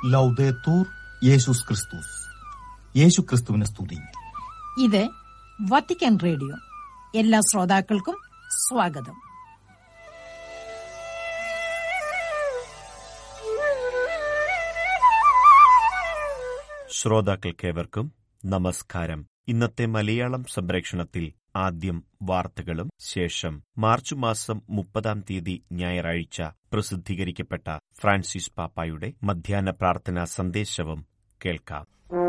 ലൗദേത്തൂർ യേശുസ് ക്രിസ്തുസ് യേശു ക്രിസ്തുവിനെ സ്തുതി ഇത് വത്തിക്കാൻ റേഡിയോ എല്ലാ ശ്രോതാക്കൾക്കും സ്വാഗതം ശ്രോതാക്കൾക്കേവർക്കും നമസ്കാരം ഇന്നത്തെ മലയാളം സംപ്രേക്ഷണത്തിൽ ആദ്യം വാർത്തകളും ശേഷം മാർച്ച് മാസം മുപ്പതാം തീയതി ഞായറാഴ്ച പ്രസിദ്ധീകരിക്കപ്പെട്ട ഫ്രാൻസിസ് പാപ്പായുടെ മധ്യാഹ്ന പ്രാർത്ഥനാ സന്ദേശവും കേൾക്കാം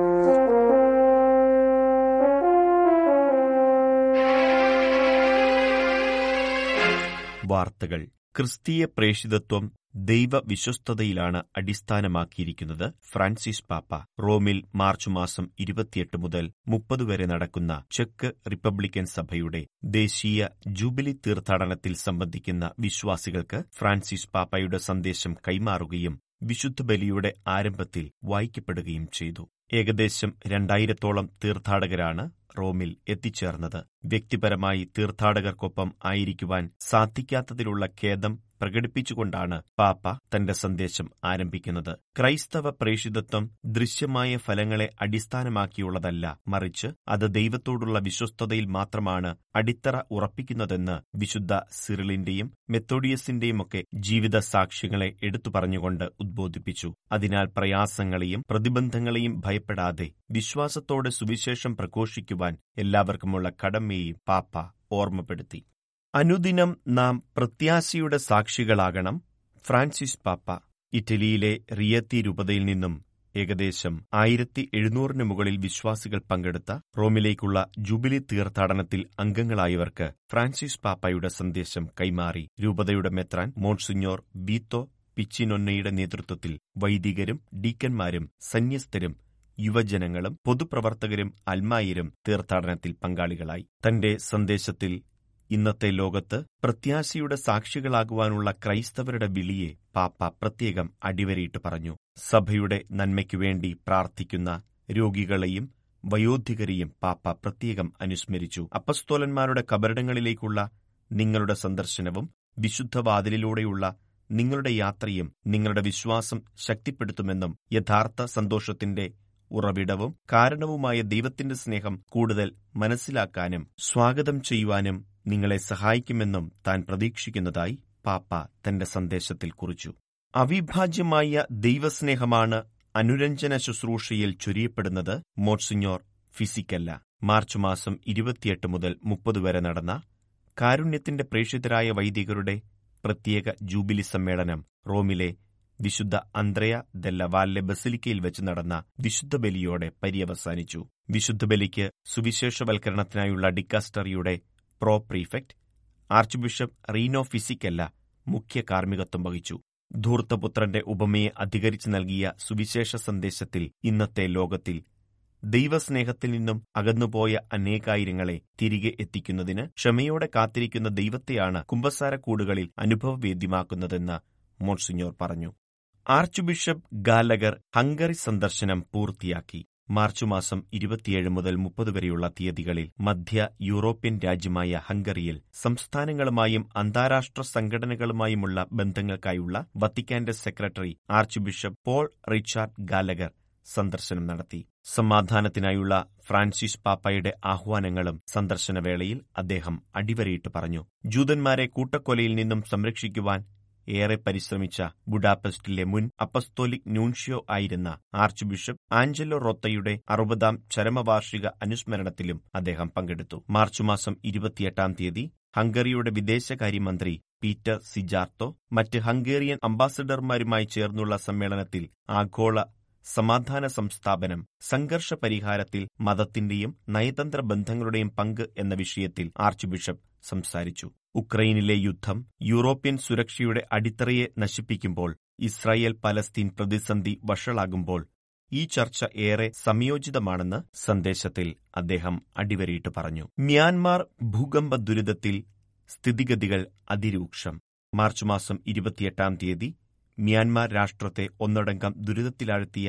വാർത്തകൾ ക്രിസ്തീയ പ്രേഷിതത്വം ദൈവവിശ്വസ്തതയിലാണ് അടിസ്ഥാനമാക്കിയിരിക്കുന്നത് ഫ്രാൻസിസ് പാപ്പ റോമിൽ മാർച്ച് മാസം ഇരുപത്തിയെട്ട് മുതൽ മുപ്പത് വരെ നടക്കുന്ന ചെക്ക് റിപ്പബ്ലിക്കൻ സഭയുടെ ദേശീയ ജൂബിലി തീർത്ഥാടനത്തിൽ സംബന്ധിക്കുന്ന വിശ്വാസികൾക്ക് ഫ്രാൻസിസ് പാപ്പയുടെ സന്ദേശം കൈമാറുകയും വിശുദ്ധ ബലിയുടെ ആരംഭത്തിൽ വായിക്കപ്പെടുകയും ചെയ്തു ഏകദേശം രണ്ടായിരത്തോളം തീർത്ഥാടകരാണ് റോമിൽ എത്തിച്ചേർന്നത് വ്യക്തിപരമായി തീർത്ഥാടകർക്കൊപ്പം ആയിരിക്കുവാൻ സാധിക്കാത്തതിലുള്ള ഖേദം പ്രകടിപ്പിച്ചുകൊണ്ടാണ് പാപ്പ തന്റെ സന്ദേശം ആരംഭിക്കുന്നത് ക്രൈസ്തവ പ്രേഷിതത്വം ദൃശ്യമായ ഫലങ്ങളെ അടിസ്ഥാനമാക്കിയുള്ളതല്ല മറിച്ച് അത് ദൈവത്തോടുള്ള വിശ്വസ്തതയിൽ മാത്രമാണ് അടിത്തറ ഉറപ്പിക്കുന്നതെന്ന് വിശുദ്ധ സിറിളിന്റെയും മെത്തോഡിയസിന്റെയും ഒക്കെ ജീവിത സാക്ഷ്യങ്ങളെ എടുത്തു പറഞ്ഞുകൊണ്ട് ഉദ്ബോധിപ്പിച്ചു അതിനാൽ പ്രയാസങ്ങളെയും പ്രതിബന്ധങ്ങളെയും ഭയപ്പെടാതെ വിശ്വാസത്തോടെ സുവിശേഷം പ്രഘോഷിക്കുവാൻ എല്ലാവർക്കുമുള്ള കടമയെയും പാപ്പ ഓർമ്മപ്പെടുത്തി അനുദിനം നാം പ്രത്യാശയുടെ സാക്ഷികളാകണം ഫ്രാൻസിസ് പാപ്പ ഇറ്റലിയിലെ റിയത്തി രൂപതയിൽ നിന്നും ഏകദേശം ആയിരത്തി എഴുന്നൂറിന് മുകളിൽ വിശ്വാസികൾ പങ്കെടുത്ത റോമിലേക്കുള്ള ജൂബിലി തീർത്ഥാടനത്തിൽ അംഗങ്ങളായവർക്ക് ഫ്രാൻസിസ് പാപ്പയുടെ സന്ദേശം കൈമാറി രൂപതയുടെ മെത്രാൻ മോൺസിഞ്ഞോർ ബീത്തോ പിച്ചിനൊന്നയുടെ നേതൃത്വത്തിൽ വൈദികരും ഡീക്കന്മാരും സന്യസ്തരും യുവജനങ്ങളും പൊതുപ്രവർത്തകരും അൽമായരും തീർത്ഥാടനത്തിൽ പങ്കാളികളായി തന്റെ സന്ദേശത്തിൽ ഇന്നത്തെ ലോകത്ത് പ്രത്യാശയുടെ സാക്ഷികളാകുവാനുള്ള ക്രൈസ്തവരുടെ വിളിയെ പാപ്പ പ്രത്യേകം അടിവരയിട്ട് പറഞ്ഞു സഭയുടെ നന്മയ്ക്കുവേണ്ടി പ്രാർത്ഥിക്കുന്ന രോഗികളെയും വയോധികരെയും പാപ്പ പ്രത്യേകം അനുസ്മരിച്ചു അപ്പസ്തോലന്മാരുടെ കബറിടങ്ങളിലേക്കുള്ള നിങ്ങളുടെ സന്ദർശനവും വിശുദ്ധവാതിലിലൂടെയുള്ള നിങ്ങളുടെ യാത്രയും നിങ്ങളുടെ വിശ്വാസം ശക്തിപ്പെടുത്തുമെന്നും യഥാർത്ഥ സന്തോഷത്തിന്റെ ഉറവിടവും കാരണവുമായ ദൈവത്തിന്റെ സ്നേഹം കൂടുതൽ മനസ്സിലാക്കാനും സ്വാഗതം ചെയ്യുവാനും നിങ്ങളെ സഹായിക്കുമെന്നും താൻ പ്രതീക്ഷിക്കുന്നതായി പാപ്പ തന്റെ സന്ദേശത്തിൽ കുറിച്ചു അവിഭാജ്യമായ ദൈവസ്നേഹമാണ് അനുരഞ്ജന ശുശ്രൂഷയിൽ ചൊരിയപ്പെടുന്നത് മോട്സിഞ്ഞോർ ഫിസിക്കല്ല മാർച്ച് മാസം ഇരുപത്തിയെട്ട് മുതൽ മുപ്പത് വരെ നടന്ന കാരുണ്യത്തിന്റെ പ്രേക്ഷിതരായ വൈദികരുടെ പ്രത്യേക ജൂബിലി സമ്മേളനം റോമിലെ വിശുദ്ധ അന്ത്രയ ദെല്ല വാല്ലെ ബസിലിക്കയിൽ വെച്ച് നടന്ന വിശുദ്ധ ബലിയോടെ പര്യവസാനിച്ചു വിശുദ്ധ ബലിക്ക് സുവിശേഷവൽക്കരണത്തിനായുള്ള ഡിക്കാസ്റ്ററിയുടെ pro prefect archbishop Rino Fisichella മുഖ്യ കാർമ്മികത്വം വഹിച്ചു ധൂർത്തപുത്രന്റെ ഉപമയെ അധികരിച്ചു നൽകിയ സുവിശേഷ സന്ദേശത്തിൽ ഇന്നത്തെ ലോകത്തിൽ ദൈവസ്നേഹത്തിൽ നിന്നും അകന്നുപോയ അനേകായിരങ്ങളെ തിരികെ എത്തിക്കുന്നതിന് ക്ഷമയോടെ കാത്തിരിക്കുന്ന ദൈവത്തെയാണ് കുമ്പസാരക്കൂടുകളിൽ അനുഭവവേദ്യമാക്കുന്നതെന്ന് മോൺസിഞ്ഞോർ പറഞ്ഞു ആർച്ച് ബിഷപ്പ് ഗാലഗർ ഹംഗറി സന്ദർശനം പൂർത്തിയാക്കി മാർച്ച് മാസം ഇരുപത്തിയേഴ് മുതൽ മുപ്പത് വരെയുള്ള തീയതികളിൽ മധ്യ യൂറോപ്യൻ രാജ്യമായ ഹംഗറിയിൽ സംസ്ഥാനങ്ങളുമായും അന്താരാഷ്ട്ര സംഘടനകളുമായുമുള്ള ബന്ധങ്ങൾക്കായുള്ള വത്തിക്കാന്റെ secretary archbishop Paul Richard Gallagher സന്ദർശനം നടത്തി സമാധാനത്തിനായുള്ള ഫ്രാൻസിസ് പാപ്പയുടെ ആഹ്വാനങ്ങളും സന്ദർശനവേളയിൽ അദ്ദേഹം അടിവരയിട്ട് പറഞ്ഞു ജൂതന്മാരെ കൂട്ടക്കൊലയിൽ നിന്നും സംരക്ഷിക്കുവാൻ ഏറെ പരിശ്രമിച്ച ബുഡാപെസ്റ്റിലെ മുൻ അപ്പസ്തോലിക് ന്യൂൻഷ്യോ ആയിരുന്ന ആർച്ച് ബിഷപ്പ് ആഞ്ചലോ റോത്തയുടെ അറുപതാം ചരമവാർഷിക അനുസ്മരണത്തിലും അദ്ദേഹം പങ്കെടുത്തു മാർച്ച് മാസം ഇരുപത്തിയെട്ടാം തീയതി ഹംഗറിയുടെ വിദേശകാര്യമന്ത്രി പീറ്റർ സിജാർത്തോ മറ്റ് ഹംഗേറിയൻ അംബാസഡർമാരുമായി ചേർന്നുള്ള സമ്മേളനത്തിൽ ആഗോള സമാധാന സംസ്ഥാപനം സംഘർഷ പരിഹാരത്തിൽ മതത്തിന്റെയും നയതന്ത്ര ബന്ധങ്ങളുടെയും പങ്ക് എന്ന വിഷയത്തിൽ ആർച്ച് ബിഷപ്പ് സംസാരിച്ചു ഉക്രൈനിലെ യുദ്ധം യൂറോപ്യൻ സുരക്ഷയുടെ അടിത്തറയെ നശിപ്പിക്കുമ്പോൾ ഇസ്രായേൽ പലസ്തീൻ പ്രതിസന്ധി വഷളാകുമ്പോൾ ഈ ചർച്ച ഏറെ സംയോജിതമാണെന്ന് സന്ദേശത്തിൽ അദ്ദേഹം അടിവരയിട്ട് പറഞ്ഞു മ്യാൻമാർ ഭൂകമ്പ ദുരിതത്തിൽ സ്ഥിതിഗതികൾ അതിരൂക്ഷം മാർച്ച് മാസം ഇരുപത്തിയെട്ടാം തീയതി മ്യാൻമാർ രാഷ്ട്രത്തെ ഒന്നടങ്കം ദുരിതത്തിലാഴ്ത്തിയ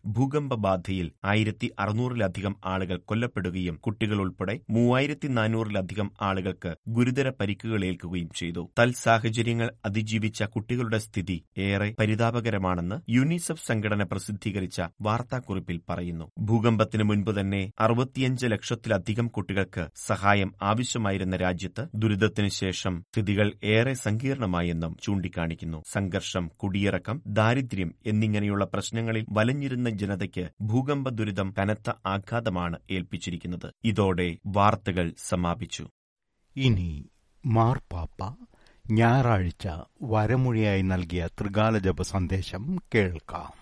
ഭൂകമ്പ ബാധയിൽ ആയിരത്തി അറുന്നൂറിലധികം ആളുകൾ കൊല്ലപ്പെടുകയും കുട്ടികൾ ഉൾപ്പെടെ മൂവായിരത്തി നാനൂറിലധികം ആളുകൾക്ക് ഗുരുതര പരിക്കുകളേൽക്കുകയും ചെയ്തു തൽസാഹചര്യങ്ങൾ അതിജീവിച്ച കുട്ടികളുടെ സ്ഥിതി ഏറെ പരിതാപകരമാണെന്ന് യുനിസെഫ് സംഘടന പ്രസിദ്ധീകരിച്ച വാർത്താക്കുറിപ്പിൽ പറയുന്നു ഭൂകമ്പത്തിന് മുൻപ് തന്നെ അറുപത്തിയഞ്ച് ലക്ഷത്തിലധികം കുട്ടികൾക്ക് സഹായം ആവശ്യമായിരുന്ന രാജ്യത്ത് ദുരിതത്തിനു ശേഷം സ്ഥിതികൾ ഏറെ സങ്കീർണമായെന്നും ചൂണ്ടിക്കാണിക്കുന്നു സംഘർഷം കുടിയിറക്കം ദാരിദ്ര്യം എന്നിങ്ങനെയുള്ള പ്രശ്നങ്ങളിൽ വലഞ്ഞിരുന്ന ജനതയ്ക്ക് ഭൂകമ്പ ദുരിതം കനത്ത ആഘാതമാണ് ഏൽപ്പിച്ചിരിക്കുന്നത് ഇതോടെ വാർത്തകൾ സമാപിച്ചു ഇനി മാർപ്പാപ്പ ഞായറാഴ്ച വരമൊഴിയായി നൽകിയ ത്രികാല ജപ സന്ദേശം കേൾക്കാം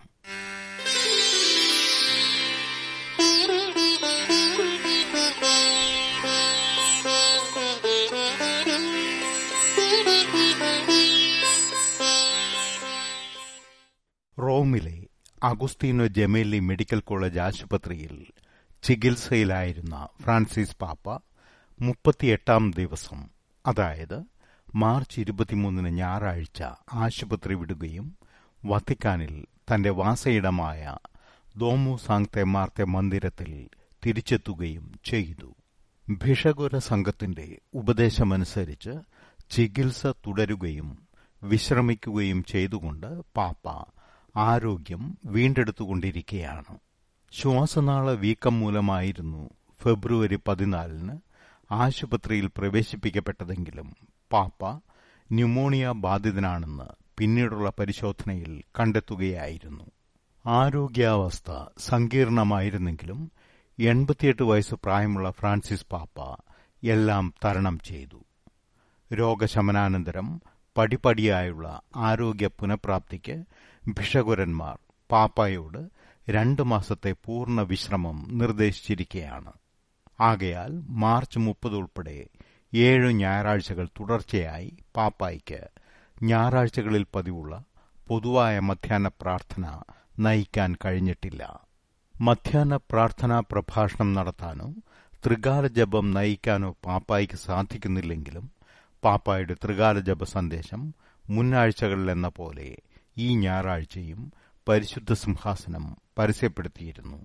റോമിലെ അഗുസ്തീനോ ജമേലി മെഡിക്കൽ കോളേജ് ആശുപത്രിയിൽ ചികിത്സയിലായിരുന്ന ഫ്രാൻസിസ് പാപ്പ മുപ്പത്തിയെട്ടാം ദിവസം അതായത് മാർച്ച് ഇരുപത്തിമൂന്നിന് ഞായറാഴ്ച ആശുപത്രി വിടുകയും വത്തിക്കാനിൽ തന്റെ വാസയിടമായ ദോമു സാങ്തെ മാർത്തെ മന്ദിരത്തിൽ തിരിച്ചെത്തുകയും ചെയ്തു ഭിഷകുര സംഘത്തിന്റെ ഉപദേശമനുസരിച്ച് ചികിത്സ തുടരുകയും വിശ്രമിക്കുകയും ചെയ്തുകൊണ്ട് പാപ്പ ആരോഗ്യം വീണ്ടെടുത്തുകൊണ്ടിരിക്കുകയാണ് ശ്വാസനാള വീക്കം മൂലമായിരുന്നു ഫെബ്രുവരി പതിനാലിന് ആശുപത്രിയിൽ പ്രവേശിപ്പിക്കപ്പെട്ടതെങ്കിലും പാപ്പ ന്യൂമോണിയ ബാധിതനാണെന്ന് പിന്നീടുള്ള പരിശോധനയിൽ കണ്ടെത്തുകയായിരുന്നു ആരോഗ്യാവസ്ഥ സങ്കീർണമായിരുന്നെങ്കിലും എൺപത്തിയെട്ട് വയസ്സ് പ്രായമുള്ള ഫ്രാൻസിസ് പാപ്പ എല്ലാം തരണം ചെയ്തു രോഗശമനാനന്തരം പടിപടിയായുള്ള ആരോഗ്യ പുനഃപ്രാപ്തിക്ക് ഭിഷകുരന്മാർ പാപ്പായോട് രണ്ടു മാസത്തെ പൂർണ്ണ വിശ്രമം നിർദ്ദേശിച്ചിരിക്കുകയാണ് ആകയാൽ മാർച്ച് മുപ്പത് ഉൾപ്പെടെ ഏഴ് ഞായറാഴ്ചകൾ തുടർച്ചയായി പാപ്പായ്ക്ക് ഞായറാഴ്ചകളിൽ പതിവുള്ള പൊതുവായ മധ്യാഹ്ന പ്രാർത്ഥന നയിക്കാൻ കഴിഞ്ഞിട്ടില്ല മധ്യാഹ്ന പ്രാർത്ഥനാ പ്രഭാഷണം നടത്താനോ ത്രികാല ജപം നയിക്കാനോ പാപ്പായ്ക്ക് സാധിക്കുന്നില്ലെങ്കിലും പാപ്പായുടെ ത്രികാല ജപ സന്ദേശം മുന്നാഴ്ചകളിലെന്ന പോലെ ഈ ഞായറാഴ്ചയും പരിശുദ്ധ സിംഹാസനം പരസ്യപ്പെടുത്തിയിരുന്നു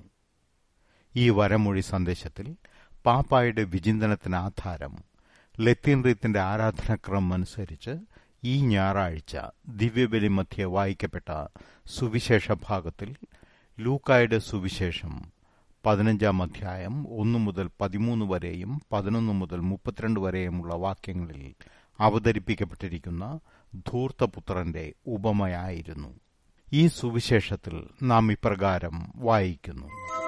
ഈ വരമൊഴി സന്ദേശത്തിൽ പാപ്പായുടെ വിചിന്തനത്തിന് ആധാരം ലത്തീൻ റീത്തിന്റെ ആരാധനാക്രമം അനുസരിച്ച് ഈ ഞായറാഴ്ച ദിവ്യബലി മധ്യ വായിക്കപ്പെട്ട സുവിശേഷ ഭാഗത്തിൽ ലൂക്കായുടെ സുവിശേഷം പതിനഞ്ചാം അധ്യായം ഒന്നു മുതൽ പതിമൂന്ന് വരെയും പതിനൊന്ന് മുതൽ മുപ്പത്തിരണ്ട് വരെയുമുള്ള വാക്യങ്ങളിൽ അവതരിപ്പിക്കപ്പെട്ടിരിക്കുന്ന ധൂർത്തപുത്രന്റെ ഉപമയായിരുന്നു ഈ സുവിശേഷത്തിൽ നാം ഇപ്രകാരം വായിക്കുന്നു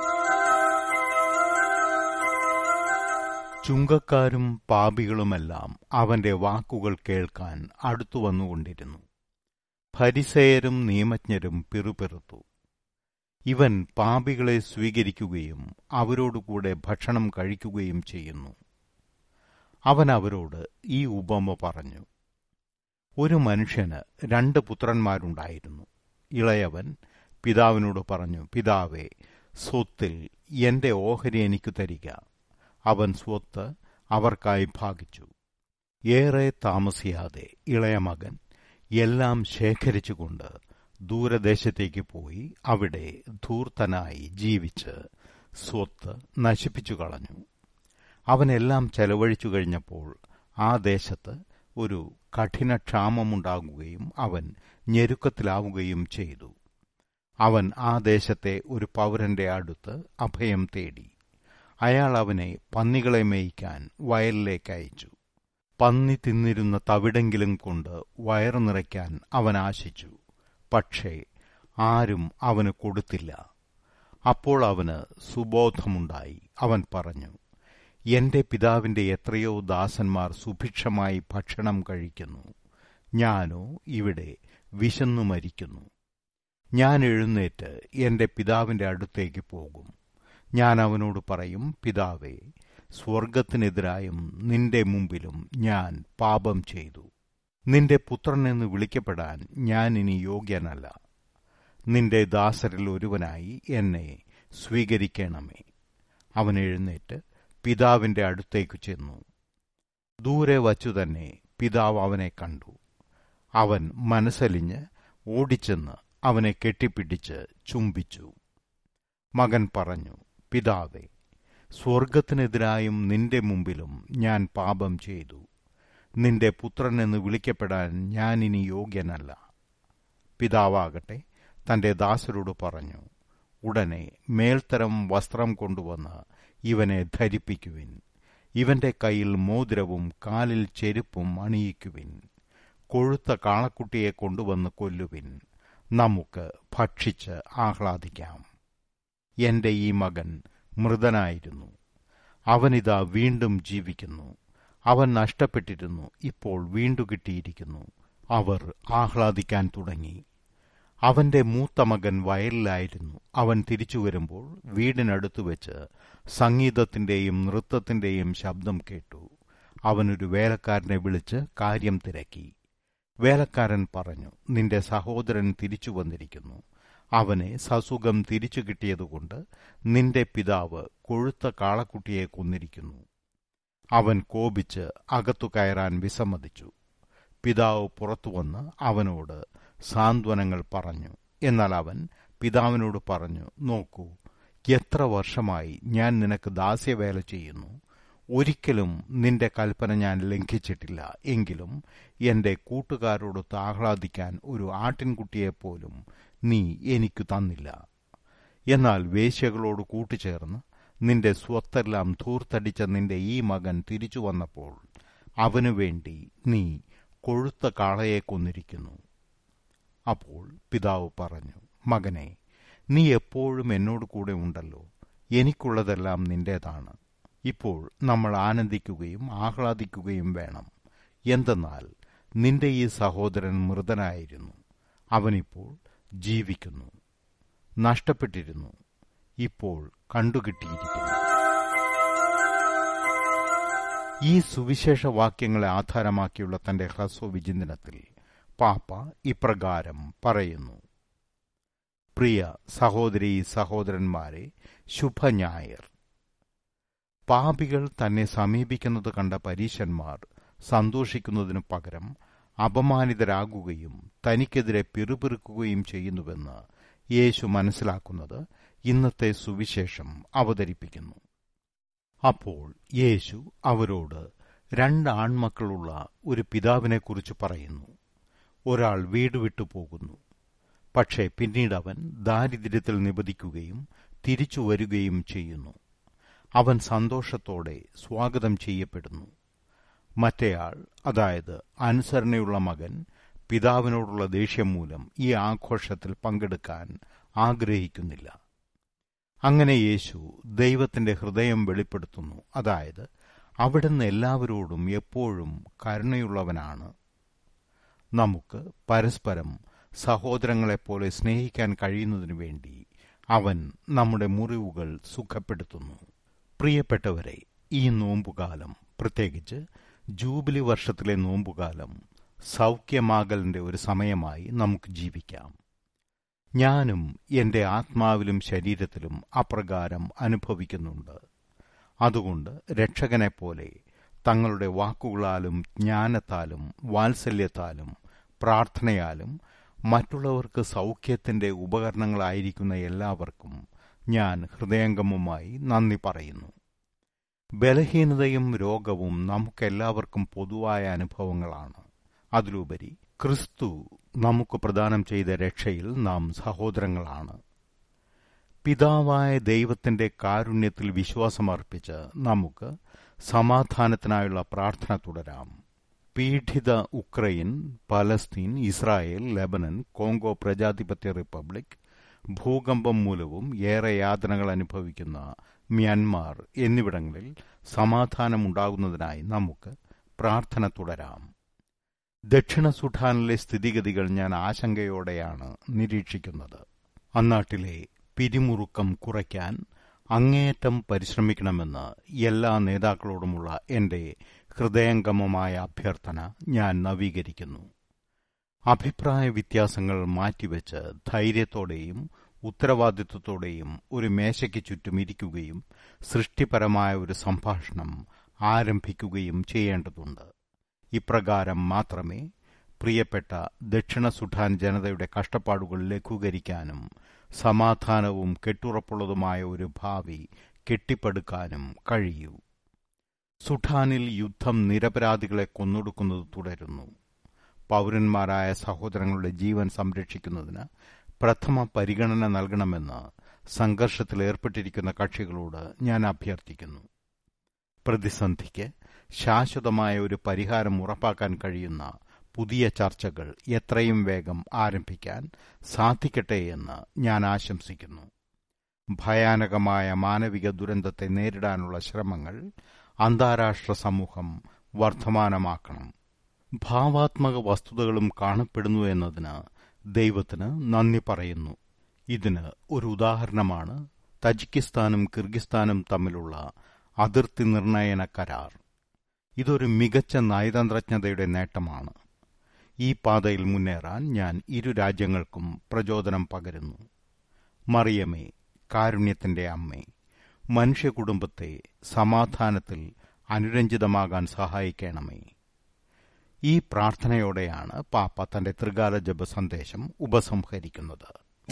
ചുങ്കക്കാരും പാപികളുമെല്ലാം അവന്റെ വാക്കുകൾ കേൾക്കാൻ അടുത്തു വന്നുകൊണ്ടിരുന്നു ഫരിസേയരും നിയമജ്ഞരും പിറുപിറുത്തു ഇവൻ പാപികളെ സ്വീകരിക്കുകയും അവരോടുകൂടെ ഭക്ഷണം കഴിക്കുകയും ചെയ്യുന്നു അവൻ അവരോട് ഈ ഉപമ പറഞ്ഞു ഒരു മനുഷ്യന് രണ്ട് പുത്രന്മാരുണ്ടായിരുന്നു ഇളയവൻ പിതാവിനോട് പറഞ്ഞു പിതാവേ സ്വത്തിൽ എന്റെ ഓഹരി എനിക്ക് തരിക അവൻ സ്വത്ത് അവർക്കായി ഭാഗിച്ചു ഏറെ താമസിയാതെ ഇളയ മകൻ എല്ലാം ശേഖരിച്ചുകൊണ്ട് ദൂരദേശത്തേക്ക് പോയി അവിടെ ധൂർത്തനായി ജീവിച്ച് സ്വത്ത് നശിപ്പിച്ചു കളഞ്ഞു അവനെല്ലാം ചെലവഴിച്ചു കഴിഞ്ഞപ്പോൾ ആ ദേശത്ത് ഒരു കഠിന ക്ഷാമമുണ്ടാകുകയും അവൻ ഞെരുക്കത്തിലാവുകയും ചെയ്തു അവൻ ആ ദേശത്തെ ഒരു പൗരന്റെ അടുത്ത് അഭയം തേടി അയാൾ അവനെ പന്നികളെ മേയ്ക്കാൻ വയലിലേക്ക് അയച്ചു പന്നി തിന്നിരുന്ന തവിടെങ്കിലും കൊണ്ട് വയറു നിറയ്ക്കാൻ അവൻ ആശിച്ചു പക്ഷേ ആരും അവന് കൊടുത്തില്ല അപ്പോൾ അവന് സുബോധമുണ്ടായി അവൻ പറഞ്ഞു എന്റെ പിതാവിന്റെ എത്രയോ ദാസന്മാർ സുഭിക്ഷമായി ഭക്ഷണം കഴിക്കുന്നു ഞാനോ ഇവിടെ വിശന്നു മരിക്കുന്നു ഞാൻ എഴുന്നേറ്റ് എന്റെ പിതാവിന്റെ അടുത്തേക്ക് പോകും ഞാൻ അവനോട് പറയും പിതാവേ സ്വർഗത്തിനെതിരായും നിന്റെ മുമ്പിലും ഞാൻ പാപം ചെയ്തു നിന്റെ പുത്രനെന്ന് വിളിക്കപ്പെടാൻ ഞാൻ ഇനി യോഗ്യനല്ല നിന്റെ ദാസരിൽ ഒരുവനായി എന്നെ സ്വീകരിക്കണമേ അവൻ എഴുന്നേറ്റ് പിതാവിന്റെ അടുത്തേക്ക് ചെന്നു ദൂരെ വച്ചു തന്നെ പിതാവ് അവനെ കണ്ടു അവൻ മനസ്സലിഞ്ഞ് ഓടിച്ചെന്ന് അവനെ കെട്ടിപ്പിടിച്ച് ചുംബിച്ചു മകൻ പറഞ്ഞു പിതാവേ സ്വർഗത്തിനെതിരായും നിന്റെ മുമ്പിലും ഞാൻ പാപം ചെയ്തു നിന്റെ പുത്രനെന്ന് വിളിക്കപ്പെടാൻ ഞാൻ ഇനി യോഗ്യനല്ല പിതാവാകട്ടെ തന്റെ ദാസരോട് പറഞ്ഞു ഉടനെ മേൽത്തരം വസ്ത്രം കൊണ്ടുവന്ന് ഇവനെ ധരിപ്പിക്കുവിൻ ഇവന്റെ കയ്യിൽ മോതിരവും കാലിൽ ചെരുപ്പും അണിയിക്കുവിൻ കൊഴുത്ത കാളക്കുട്ടിയെ കൊണ്ടുവന്ന് കൊല്ലുവിൻ നമുക്ക് ഭക്ഷിച്ച് ആഹ്ലാദിക്കാം എന്റെ ഈ മകൻ മൃതനായിരുന്നു അവനിതാ വീണ്ടും ജീവിക്കുന്നു അവൻ നഷ്ടപ്പെട്ടിരുന്നു ഇപ്പോൾ വീണ്ടു കിട്ടിയിരിക്കുന്നു അവർ ആഹ്ലാദിക്കാൻ തുടങ്ങി അവന്റെ മൂത്ത മകൻ വയലിലായിരുന്നു അവൻ തിരിച്ചു വരുമ്പോൾ വീടിനടുത്തു വെച്ച് സംഗീതത്തിന്റെയും നൃത്തത്തിന്റെയും ശബ്ദം കേട്ടു അവനൊരു വേലക്കാരനെ വിളിച്ച് കാര്യം തിരക്കി വേലക്കാരൻ പറഞ്ഞു നിന്റെ സഹോദരൻ തിരിച്ചു വന്നിരിക്കുന്നു അവനെ സസുഖം തിരിച്ചു കിട്ടിയതുകൊണ്ട് നിന്റെ പിതാവ് കൊഴുത്ത കാളക്കുട്ടിയെ കൊന്നിരിക്കുന്നു അവൻ കോപിച്ച് അകത്തു കയറാൻ വിസമ്മതിച്ചു പിതാവ് പുറത്തുവന്ന് അവനോട് സാന്ത്വനങ്ങൾ പറഞ്ഞു എന്നാൽ അവൻ പിതാവിനോട് പറഞ്ഞു നോക്കൂ എത്ര വർഷമായി ഞാൻ നിനക്ക് ദാസ്യവേല ചെയ്യുന്നു ഒരിക്കലും നിന്റെ കൽപ്പന ഞാൻ ലംഘിച്ചിട്ടില്ല എങ്കിലും എന്റെ കൂട്ടുകാരോടൊത്ത് ആഹ്ലാദിക്കാൻ ഒരു ആട്ടിൻകുട്ടിയെപ്പോലും നീ എനിക്കു തന്നില്ല എന്നാൽ വേശ്യകളോട് കൂട്ടുചേർന്ന് നിന്റെ സ്വത്തെല്ലാം ധൂർത്തടിച്ച നിന്റെ ഈ മകൻ തിരിച്ചു വന്നപ്പോൾ അവനു വേണ്ടി നീ കൊഴുത്ത കാളയെ കൊന്നിരിക്കുന്നു അപ്പോൾ പിതാവ് പറഞ്ഞു മകനെ നീ എപ്പോഴും എന്നോട് കൂടെ ഉണ്ടല്ലോ എനിക്കുള്ളതെല്ലാം നിന്റേതാണ് ഇപ്പോൾ നമ്മൾ ആനന്ദിക്കുകയും ആഹ്ലാദിക്കുകയും വേണം എന്തെന്നാൽ നിന്റെ ഈ സഹോദരൻ മൃതനായിരുന്നു അവനിപ്പോൾ ജീവിക്കുന്നു നഷ്ടപ്പെട്ടിരുന്നു ഇപ്പോൾ കണ്ടുകിട്ടിയിരിക്കുന്നു ഈ സുവിശേഷ വാക്യങ്ങളെ ആധാരമാക്കിയുള്ള തന്റെ ഹ്രസ്വവിചിന്തനത്തിൽ പാപ്പ ഇപ്രകാരം പറയുന്നു പ്രിയ സഹോദരി സഹോദരന്മാരെ ശുഭഞായർ പാപികൾ തന്നെ സമീപിക്കുന്നത് കണ്ട പരീശന്മാർ സന്തോഷിക്കുന്നതിനു പകരം അപമാനിതരാകുകയും തനിക്കെതിരെ പിറുപിറുക്കുകയും ചെയ്യുന്നുവെന്ന് യേശു മനസ്സിലാക്കുന്നത് ഇന്നത്തെ സുവിശേഷം അവതരിപ്പിക്കുന്നു അപ്പോൾ യേശു അവരോട് രണ്ട് ആൺമക്കളുള്ള ഒരു പിതാവിനെക്കുറിച്ച് പറയുന്നു ഒരാൾ വീട് വിട്ടു പോകുന്നു പക്ഷേ പിന്നീട് അവൻ ദാരിദ്ര്യത്തിൽ നിബദിക്കുകയും തിരിച്ചു വരികയും ചെയ്യുന്നു അവൻ സന്തോഷത്തോടെ സ്വാഗതം ചെയ്യപ്പെടുന്നു മറ്റേയാൾ അതായത് അനുസരണയുള്ള മകൻ പിതാവിനോടുള്ള ദേഷ്യം മൂലം ഈ ആഘോഷത്തിൽ പങ്കെടുക്കാൻ ആഗ്രഹിക്കുന്നില്ല അങ്ങനെ യേശു ദൈവത്തിന്റെ ഹൃദയം വെളിപ്പെടുത്തുന്നു അതായത് അവിടുന്ന് എല്ലാവരോടും എപ്പോഴും കരുണയുള്ളവനാണ് നമുക്ക് പരസ്പരം സഹോദരങ്ങളെപ്പോലെ സ്നേഹിക്കാൻ കഴിയുന്നതിനു വേണ്ടി അവൻ നമ്മുടെ മുറിവുകൾ സുഖപ്പെടുത്തുന്നു പ്രിയപ്പെട്ടവരെ ഈ നോമ്പുകാലം പ്രത്യേകിച്ച് ജൂബിലി വർഷത്തിലെ നോമ്പുകാലം സൗഖ്യമാകലിന്റെ ഒരു സമയമായി നമുക്ക് ജീവിക്കാം ഞാനും എന്റെ ആത്മാവിലും ശരീരത്തിലും അപ്രകാരം അനുഭവിക്കുന്നുണ്ട് അതുകൊണ്ട് രക്ഷകനെപ്പോലെ തങ്ങളുടെ വാക്കുകളാലും ജ്ഞാനത്താലും വാത്സല്യത്താലും പ്രാർത്ഥനയാലും മറ്റുള്ളവർക്ക് സൗഖ്യത്തിന്റെ ഉപകരണങ്ങളായിരിക്കുന്ന എല്ലാവർക്കും ഞാൻ ഹൃദയംഗമമായി നന്ദി പറയുന്നു ബലഹീനതയും രോഗവും നമുക്കെല്ലാവർക്കും പൊതുവായ അനുഭവങ്ങളാണ് അതിലുപരി ക്രിസ്തു നമുക്ക് പ്രദാനം ചെയ്ത രക്ഷയിൽ നാം സഹോദരങ്ങളാണ് പിതാവായ ദൈവത്തിന്റെ കാരുണ്യത്തിൽ വിശ്വാസമർപ്പിച്ച് നമുക്ക് സമാധാനത്തിനായുള്ള പ്രാർത്ഥന തുടരാം പീഡിത Ukraine Palestine Israel Lebanon Congo പ്രജാധിപത്യ റിപ്പബ്ലിക് ഭൂകമ്പം മൂലവും ഏറെ യാതനകൾ അനുഭവിക്കുന്ന മ്യാൻമാർ എന്നിവിടങ്ങളിൽ സമാധാനമുണ്ടാകുന്നതിനായി നമുക്ക് പ്രാർത്ഥന തുടരാം ദക്ഷിണ സുഡാനിലെ സ്ഥിതിഗതികൾ ഞാൻ ആശങ്കയോടെയാണ് നിരീക്ഷിക്കുന്നത് അന്നാട്ടിലെ പിരിമുറുക്കം കുറയ്ക്കാൻ അങ്ങേയറ്റം പരിശ്രമിക്കണമെന്ന് എല്ലാ നേതാക്കളോടുമുള്ള എന്റെ ഹൃദയംഗമമായ അഭ്യർത്ഥന ഞാൻ നവീകരിക്കുന്നു അഭിപ്രായ വ്യത്യാസങ്ങൾ മാറ്റിവെച്ച് ധൈര്യത്തോടെയും ഉത്തരവാദിത്വത്തോടെയും ഒരു മേശയ്ക്ക് ചുറ്റും ഇരിക്കുകയും സൃഷ്ടിപരമായ ഒരു സംഭാഷണം ആരംഭിക്കുകയും ചെയ്യേണ്ടതുണ്ട് ഇപ്രകാരം മാത്രമേ പ്രിയപ്പെട്ട ദക്ഷിണ സുഡാൻ ജനതയുടെ കഷ്ടപ്പാടുകൾ ലഘൂകരിക്കാനും സമാധാനവും കെട്ടുറപ്പുള്ളതുമായ ഒരു ഭാവി കെട്ടിപ്പടുക്കാനും കഴിയൂ സുഡാനിൽ യുദ്ധം നിരപരാധികളെ കൊന്നൊടുക്കുന്നത് തുടരുന്നു പൗരന്മാരായ സഹോദരങ്ങളുടെ ജീവൻ സംരക്ഷിക്കുന്നതിന് പ്രഥമ പരിഗണന നൽകണമെന്ന് സംഘർഷത്തിലേർപ്പെട്ടിരിക്കുന്ന കക്ഷികളോട് ഞാൻ അഭ്യർത്ഥിക്കുന്നു പ്രതിസന്ധിക്ക് ശാശ്വതമായ ഒരു പരിഹാരം ഉറപ്പാക്കാൻ കഴിയുന്ന പുതിയ ചർച്ചകൾ എത്രയും വേഗം ആരംഭിക്കാൻ സാധിക്കട്ടെ എന്ന് ഞാൻ ആശംസിക്കുന്നു ഭയാനകമായ മാനവിക ദുരന്തത്തെ നേരിടാനുള്ള ശ്രമങ്ങൾ അന്താരാഷ്ട്ര സമൂഹം വർദ്ധമാനമാക്കണം ഭാവാത്മക വസ്തുതകളും കാണപ്പെടുന്നു എന്നതിന് ദൈവത്തിന് നന്ദി പറയുന്നു ഇതിന് ഒരു ഉദാഹരണമാണ് തജിക്കിസ്ഥാനും കിർഗിസ്ഥാനും തമ്മിലുള്ള അതിർത്തി നിർണയന കരാർ ഇതൊരു മികച്ച നയതന്ത്രജ്ഞതയുടെ നേട്ടമാണ് ഈ പാതയിൽ മുന്നേറാൻ ഞാൻ ഇരു രാജ്യങ്ങൾക്കും പ്രചോദനം പകരുന്നു മറിയമേ കാരുണ്യത്തിന്റെ അമ്മേ മനുഷ്യകുടുംബത്തെ സമാധാനത്തിൽ അനുരഞ്ജിതമാകാൻ സഹായിക്കണമേ ഈ പ്രാർത്ഥനയോടെയാണ് പാപ്പ തന്റെ ത്രികാല ജപ സന്ദേശം ഉപസംഹരിക്കുന്നത്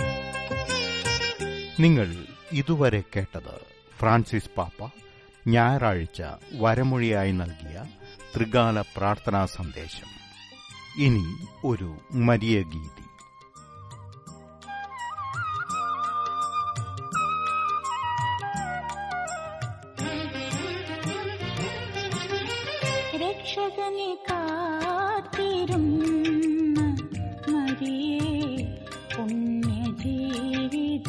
നിങ്ങൾ ഇതുവരെ കേട്ടത് ഫ്രാൻസിസ് പാപ്പ ഞായറാഴ്ച വരമൊഴിയായി നൽകിയ ത്രികാല പ്രാർത്ഥനാ സന്ദേശം ഇനി ഒരു മരിയ ഗീതി രക്ഷകനെ കാത്തിരും മരിയേ പുണ്യജീവിത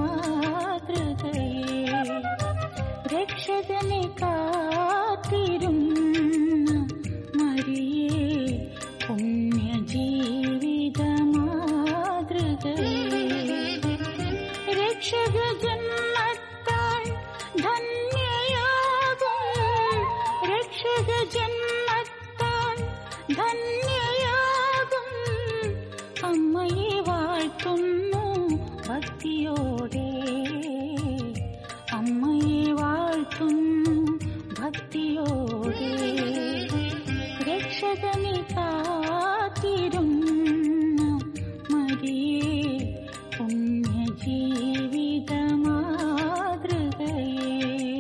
മാതൃകയേ രക്ഷകനെ കാത്തിരും മരിയേ പുണ്യജീവിത മാതൃകയേ രക്ഷക ജന്മത്താൽ ധന്യയാകും രക്ഷക ജന്മത്താൽ ധന്യയാകും അമ്മയെ വാഴ്ത്തുന്നു ഭക്തിയോടെ അമ്മയെ വാഴ്ത്തുന്നു ഭക്തിയോടെ രക്ഷകനെ കാത്തിരും മരിയേ പുണ്യജീവിത മാതൃകയേ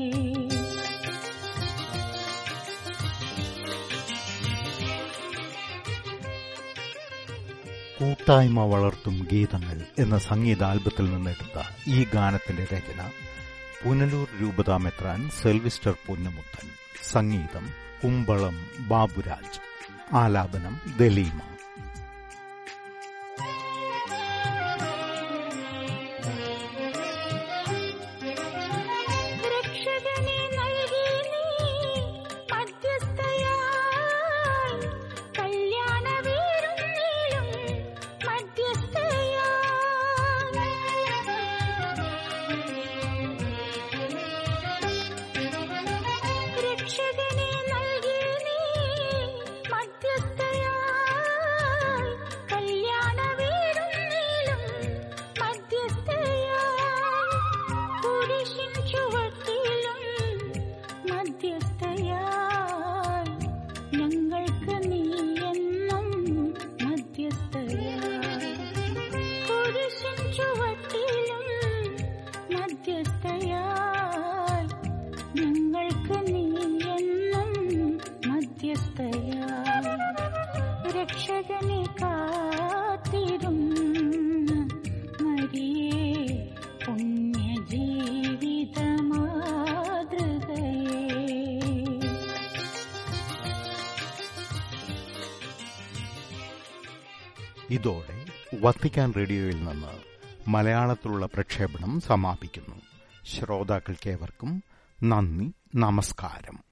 കൂട്ടായ്മ വളർത്തും ഗീതങ്ങൾ എന്ന സംഗീത ആൽബത്തിൽ നിന്നെടുത്ത ഈ ഗാനത്തിന്റെ രചന പുനലൂർ രൂപതാമെത്രാൻ സെൽവിസ്റ്റർ പൊന്നുമുത്തൻ സംഗീതം കുമ്പളം ബാബുരാജ് ആലാപനം ദലീമ രക്ഷകനെ നൽകി നീ മധ്യസ്ഥയായി കല്യാണ വീരുന്നിലും മധ്യസ്ഥയായി രക്ഷകനെ നൽകി നീ മധ്യസ്ഥയായി കല്യാണ വീരുന്നിലും മധ്യസ്ഥയായി കുരിശിൻ ചുവട്ടിലും മധ്യസ്ഥയായി ഞങ്ങൾക്ക് നീ എന്നും മധ്യസ്ഥയായി കുരിശിൻ ചുവട്ടിലും മധ്യസ്ഥയായി ഞങ്ങൾക്ക് നീ എന്നും മധ്യസ്ഥയായി രക്ഷകനെ കാത്തിരും മരിയേ പുണ്യജീവിത മാതൃകയേ ഇതോടെ വത്തിക്കാൻ റേഡിയോയിൽ നിന്ന് മലയാളത്തിലുള്ള പ്രക്ഷേപണം സമാപിക്കുന്നു ശ്രോതാക്കൾക്കേവർക്കും നന്ദി നമസ്കാരം